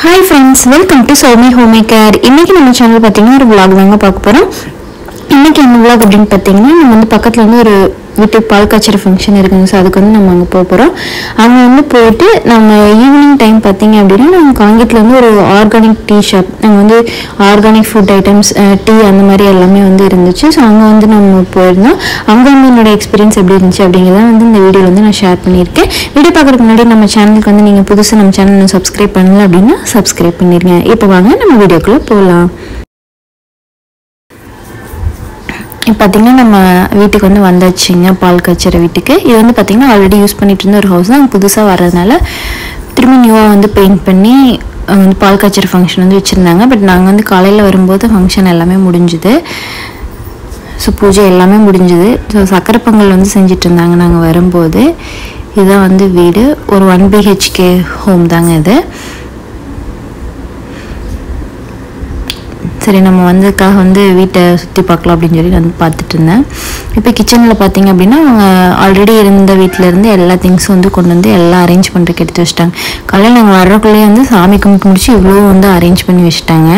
hi friends welcome to Soumi homemaker இன்னைக்கு நம்ம channel பார்த்தீங்கன்னா ஒரு vlog தாங்க பார்க்க போகிறோம் இன்னைக்கு என்ன vlog அப்படின்னு பார்த்தீங்கன்னா நம்ம வந்து பக்கத்தில் வந்து ஒரு வீட்டுக்கு பால் காய்ச்சற ஃபங்க்ஷன் இருக்குங்க ஸோ அதுக்கு வந்து நம்ம அங்கே போக போகிறோம் அங்கே வந்து போயிட்டு நம்ம ஈவினிங் டைம் பார்த்தீங்க அப்படின்னா நம்ம காங்கேட்டில் வந்து ஒரு ஆர்கானிக் டீ ஷாப் அங்கே வந்து ஆர்கானிக் ஃபுட் ஐட்டம்ஸ் டீ அந்த மாதிரி எல்லாமே வந்து இருந்துச்சு ஸோ அங்கே வந்து நம்ம போயிருந்தோம் அங்கே வந்து என்னோட எக்ஸ்பீரியன்ஸ் எப்படி இருந்துச்சு அப்படிங்கிறத வந்து இந்த வீடியோவில் வந்து நான் ஷேர் பண்ணியிருக்கேன் வீடியோ பார்க்குறதுக்கு முன்னாடி நம்ம சேனலுக்கு வந்து நீங்கள் புதுசாக நம்ம சேனல் சப்ஸ்கிரைப் பண்ணல அப்படின்னா சப்ஸ்கிரைப் பண்ணிருங்க இப்போ வாங்க நம்ம வீடியோக்குள்ளே போகலாம் இப்போ பார்த்தீங்கன்னா நம்ம வீட்டுக்கு வந்து வந்தாச்சுங்க பால் காய்ச்சற வீட்டுக்கு இது வந்து பார்த்தீங்கன்னா ஆல்ரெடி யூஸ் பண்ணிட்டு இருந்த ஒரு ஹவுஸ் தான் புதுசாக வர்றதுனால திரும்பி நியூவாக வந்து பெயிண்ட் பண்ணி அங்க வந்து பால் காய்ச்சற ஃபங்க்ஷன் வந்து வச்சுருந்தாங்க பட் நாங்கள் வந்து காலையில் வரும்போது ஃபங்க்ஷன் எல்லாமே முடிஞ்சுது ஸோ பூஜை எல்லாமே முடிஞ்சுது ஸோ சக்கரை பொங்கல் வந்து செஞ்சுட்டு இருந்தாங்க நாங்கள் வரும்போது இதுதான் வந்து வீடு ஒரு ஒன் பிஹெச்கே ஹோம் தாங்க இது சரி நம்ம வந்ததுக்காக வந்து வீட்டை சுற்றி பார்க்கலாம் அப்படின்னு சொல்லி நான் வந்து பார்த்துட்டு இருந்தேன் இப்போ கிச்சனில் பார்த்தீங்க அப்படின்னா அவங்க ஆல்ரெடி இருந்த வீட்டில் இருந்து எல்லா திங்ஸும் வந்து கொண்டு வந்து எல்லாம் அரேஞ்ச் பண்ணுறதுக்கு எடுத்து வச்சிட்டாங்க காலையில் நாங்கள் வர்றக்குள்ளேயே வந்து சாமி கும்பிட்டு முடிச்சு இவ்வளோ வந்து அரேஞ்ச் பண்ணி வச்சுட்டாங்க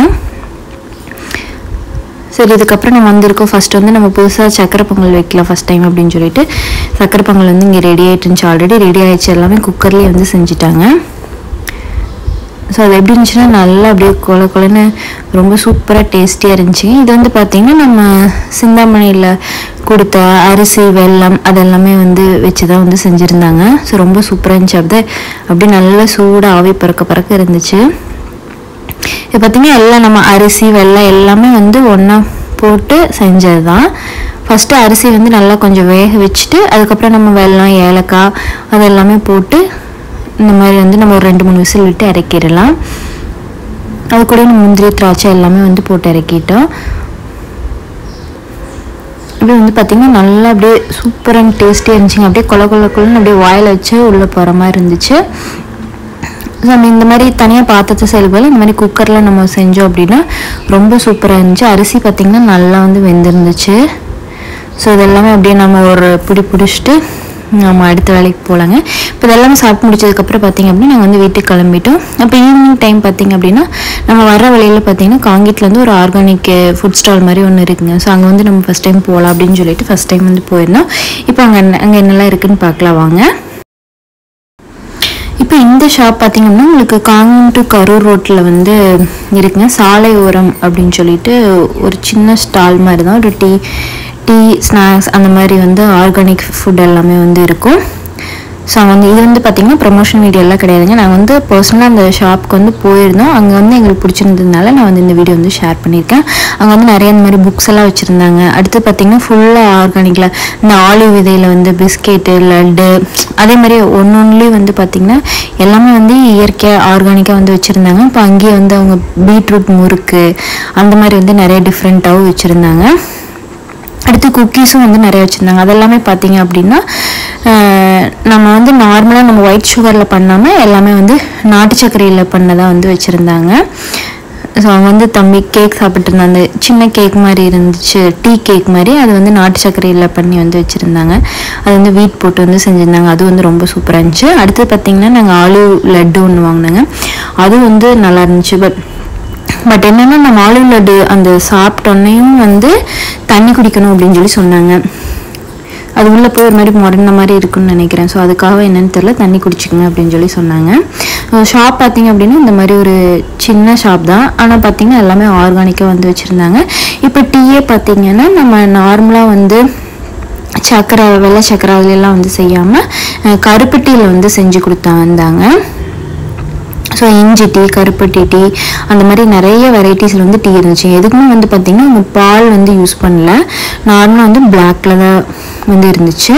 சரி இதுக்கப்புறம் நம்ம வந்திருக்கோம் ஃபர்ஸ்ட் வந்து நம்ம புதுசாக சக்கரை பொங்கல் வைக்கலாம் ஃபர்ஸ்ட் டைம் அப்படின்னு சொல்லிட்டு சக்கரை பொங்கல் வந்து இங்கே ரெடி ஆகிட்டு இருந்துச்சு ஆல்ரெடி ரெடி ஆயிடுச்சு எல்லாமே குக்கர்லேயே வந்து செஞ்சுட்டாங்க ஸோ அது எப்படி இருந்துச்சுன்னா நல்லா அப்படியே கொல கொலன்னு ரொம்ப சூப்பராக டேஸ்டியாக இருந்துச்சு இது வந்து பார்த்திங்கன்னா நம்ம சிந்தாமணியில் கொடுத்த அரிசி வெல்லம் அதெல்லாமே வந்து வச்சு தான் வந்து செஞ்சுருந்தாங்க ஸோ ரொம்ப சூப்பராக இருந்துச்சு அப்படியே அப்படியே நல்லா சூடாக ஆவி பறக்க பறக்க இருந்துச்சு இது பார்த்திங்கன்னா எல்லாம் நம்ம அரிசி வெல்லம் எல்லாமே வந்து ஒன்றா போட்டு செஞ்சது தான் ஃபஸ்ட்டு அரிசி வந்து நல்லா கொஞ்சம் வேக வச்சுட்டு அதுக்கப்புறம் நம்ம வெல்லம் ஏலக்காய் அது எல்லாமே போட்டு இந்த மாதிரி வந்து நம்ம ஒரு ரெண்டு மூணு விசில் விட்டு இறக்கிடலாம் அது கூட நம்ம முந்திரி திராட்சை எல்லாமே வந்து போட்டு இறக்கிட்டோம் அப்படியே வந்து பார்த்திங்கன்னா நல்லா அப்படியே சூப்பர் அண்ட் டேஸ்டியாக இருந்துச்சுங்க அப்படியே கொல கொல கொலன்னு அப்படியே வாயில் வச்சு உள்ளே போகிற மாதிரி இருந்துச்சு ஸோ நம்ம இந்த மாதிரி தனியாக பாத்திரத்தை செயல்பட இந்த மாதிரி குக்கரில் நம்ம செஞ்சோம் அப்படின்னா ரொம்ப சூப்பராக இருந்துச்சு அரிசி பார்த்திங்கன்னா நல்லா வந்து வெந்திருந்துச்சு ஸோ இதெல்லாமே அப்படியே நம்ம ஒரு பிடி பிடிச்சிட்டு நம்ம அடுத்த வேலைக்கு போகலாங்க இப்போ இதெல்லாமே சாப்பிட்டு முடிச்சதுக்கப்புறம் பார்த்திங்க அப்படின்னா நாங்கள் வந்து வீட்டுக்கு கிளம்பிட்டோம் அப்போ ஈவினிங் டைம் பார்த்திங்க அப்படின்னா நம்ம வர வழியில் பார்த்திங்கன்னா காங்கேட்லேருந்து ஒரு ஆர்கானிக் ஃபுட் ஸ்டால் மாதிரி ஒன்று இருக்குங்க ஸோ அங்கே வந்து நம்ம ஃபஸ்ட் டைம் போகலாம் அப்படின்னு சொல்லிட்டு ஃபஸ்ட் டைம் வந்து போயிருந்தோம் இப்போ அங்கே அங்கே என்னெல்லாம் இருக்குன்னு பார்க்கலாம் வாங்க இப்போ இந்த ஷாப் பார்த்தீங்கன்னா உங்களுக்கு காங்கன் டு கரூர் ரோட்டில் வந்து இருக்குங்க சாலை ஓரம் அப்படின்னு சொல்லிட்டு ஒரு சின்ன ஸ்டால் மாதிரி தான் ஒரு டீ டீ ஸ்நாக்ஸ் அந்த மாதிரி வந்து ஆர்கானிக் ஃபுட் எல்லாமே வந்து இருக்கும் ஸோ வந்து இது வந்து பார்த்திங்கன்னா ப்ரொமோஷன் வீடியோ எல்லாம் கிடையாதுங்க நாங்கள் வந்து பர்சனலாக அந்த ஷாப்க்கு வந்து போயிருந்தோம் அங்கே வந்து எங்களுக்கு பிடிச்சிருந்ததுனால நான் வந்து இந்த வீடியோ வந்து ஷேர் பண்ணியிருக்கேன் அங்கே வந்து நிறைய இந்த மாதிரி புக்ஸ் எல்லாம் வச்சுருந்தாங்க அடுத்து பார்த்திங்கன்னா ஃபுல்லாக ஆர்கானிக்கில் இந்த ஆலிவ் விதையில் வந்து பிஸ்கெட்டு லட்டு அதே மாதிரி ஒன்று ஒன்றுலேயும் வந்து பார்த்திங்கன்னா எல்லாமே வந்து இயற்கையாக ஆர்கானிக்காக வந்து வச்சுருந்தாங்க இப்போ அங்கேயே வந்து அவங்க பீட்ரூட் முறுக்கு அந்த மாதிரி வந்து நிறைய டிஃப்ரெண்ட்டாகவும் வச்சுருந்தாங்க அடுத்து குக்கீஸும் வந்து நிறைய வச்சுருந்தாங்க அதெல்லாமே பார்த்தீங்க அப்படின்னா ஆஹ் நம்ம வந்து நார்மலாக நம்ம ஒயிட் சுகரில் பண்ணாமல் எல்லாமே வந்து நாட்டு சர்க்கரையில் பண்ணதாக வந்து வச்சுருந்தாங்க ஸோ அவங்க வந்து தம்பி கேக் சாப்பிட்டு இருந்தா அந்த சின்ன கேக் மாதிரி இருந்துச்சு டீ கேக் மாதிரி அது வந்து நாட்டு சர்க்கரையில் பண்ணி வந்து வச்சுருந்தாங்க அது வந்து வீட் போட்டு வந்து செஞ்சுருந்தாங்க அது வந்து ரொம்ப சூப்பராக இருந்துச்சு அடுத்து பார்த்திங்கன்னா நாங்கள் ஆலிவ் லட்டு ஒன்று வாங்கினாங்க அதுவும் வந்து நல்லா இருந்துச்சு பட் பட் என்னன்னா நம்ம ஆலிவ் லட்டு அந்த சாப்பிட்டோன்னையும் வந்து தண்ணி குடிக்கணும் அப்படின்னு சொல்லி சொன்னாங்க அது உள்ளே போய் ஒரு மாதிரி முரண்ட மாதிரி இருக்குன்னு நினைக்கிறேன் ஸோ அதுக்காக என்னன்னு தெரியல தண்ணி குடிச்சிக்கங்க அப்படின்னு சொல்லி சொன்னாங்க ஷாப் பார்த்தீங்க அப்படின்னா இந்த மாதிரி ஒரு சின்ன ஷாப் தான் ஆனால் பார்த்தீங்கன்னா எல்லாமே ஆர்கானிக்காக வந்து வச்சுருந்தாங்க இப்போ டீயே பார்த்தீங்கன்னா நம்ம நார்மலாக வந்து சக்கரை வெள்ளை சக்கரை அதுலெல்லாம் வந்து செய்யாமல் கருப்பு டீயில் வந்து செஞ்சு கொடுத்தா வந்தாங்க ஸோ இஞ்சி டீ கருப்பட்டி டீ அந்த மாதிரி நிறைய வெரைட்டிஸில் வந்து டீ இருந்துச்சு எதுக்குமே வந்து பார்த்திங்கன்னா அவங்க பால் வந்து யூஸ் பண்ணல நார்மலாக வந்து பிளாக்ல தான் வந்து இருந்துச்சு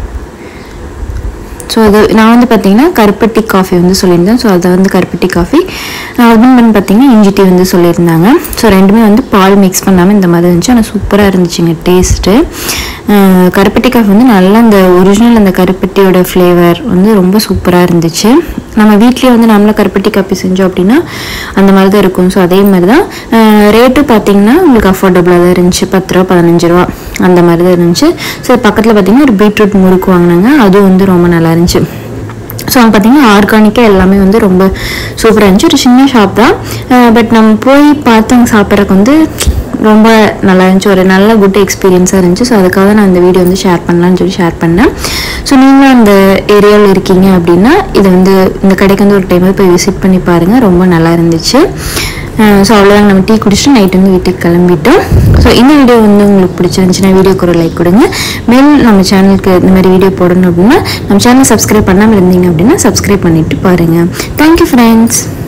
ஸோ அது நான் வந்து பார்த்தீங்கன்னா கருப்பட்டி காஃபி வந்து சொல்லியிருந்தேன் ஸோ அதை வந்து கருப்பட்டி காஃபி ஹஸ்பண்ட் வந்து பார்த்தீங்கன்னா இஞ்சி டீ வந்து சொல்லியிருந்தாங்க ஸோ ரெண்டுமே வந்து பால் மிக்ஸ் பண்ணாமல் இந்த மாதிரி இருந்துச்சு ஆனால் சூப்பராக இருந்துச்சுங்க டேஸ்ட்டு கருப்பட்டி காஃபி வந்து நல்லா அந்த ஒரிஜினல் அந்த கருப்பட்டியோட ஃப்ளேவர் வந்து ரொம்ப சூப்பராக இருந்துச்சு நம்ம வீட்லேயே வந்து நம்மள கருப்பட்டி காப்பி செஞ்சோம் அப்படின்னா அந்த மாதிரி தான் இருக்கும் ஸோ அதே மாதிரி தான் ரேட்டு பார்த்தீங்கன்னா உங்களுக்கு அஃபோர்டபுளாக தான் இருந்துச்சு பத்து ரூபா பதினஞ்சு ரூபா அந்த மாதிரி தான் இருந்துச்சு ஸோ பக்கத்தில் பார்த்தீங்கன்னா ஒரு பீட்ரூட் முறுக்கு வாங்கினாங்க அதுவும் வந்து ரொம்ப நல்லா இருந்துச்சு ஸோ அங்கே பார்த்தீங்கன்னா ஆர்கானிக்காக எல்லாமே வந்து ரொம்ப சூப்பராக இருந்துச்சு ஒரு சின்ன ஷாப் தான் பட் நம்ம போய் பார்த்து அங்கே சாப்பிட்றதுக்கு வந்து ரொம்ப நல்லா இருந்துச்சு ஒரு நல்ல குட் எக்ஸ்பீரியன்ஸாக இருந்துச்சு ஸோ அதுக்காக நான் இந்த வீடியோ வந்து ஷேர் பண்ணலாம்னு சொல்லி ஷேர் பண்ணேன் ஸோ நீங்களும் அந்த ஏரியாவில் இருக்கீங்க அப்படின்னா இது வந்து இந்த கடைக்கு வந்து ஒரு டைம் போய் விசிட் பண்ணி பாருங்கள் ரொம்ப நல்லா இருந்துச்சு ஸோ அவ்வளோதான் நம்ம டீ குடிச்சிட்டு நைட் வந்து வீட்டுக்கு கிளம்பிட்டோம் ஸோ இந்த வீடியோ வந்து உங்களுக்கு பிடிச்சிருந்துச்சுன்னா வீடியோக்கு ஒரு லைக் கொடுங்க மேலும் நம்ம சேனலுக்கு இந்த மாதிரி வீடியோ போடணும் அப்படின்னா நம்ம சேனல் சப்ஸ்கிரைப் பண்ணாமல் இருந்தீங்க அப்படின்னா சப்ஸ்கிரைப் பண்ணிட்டு பாருங்கள் தேங்க்யூ ஃப்ரெண்ட்ஸ்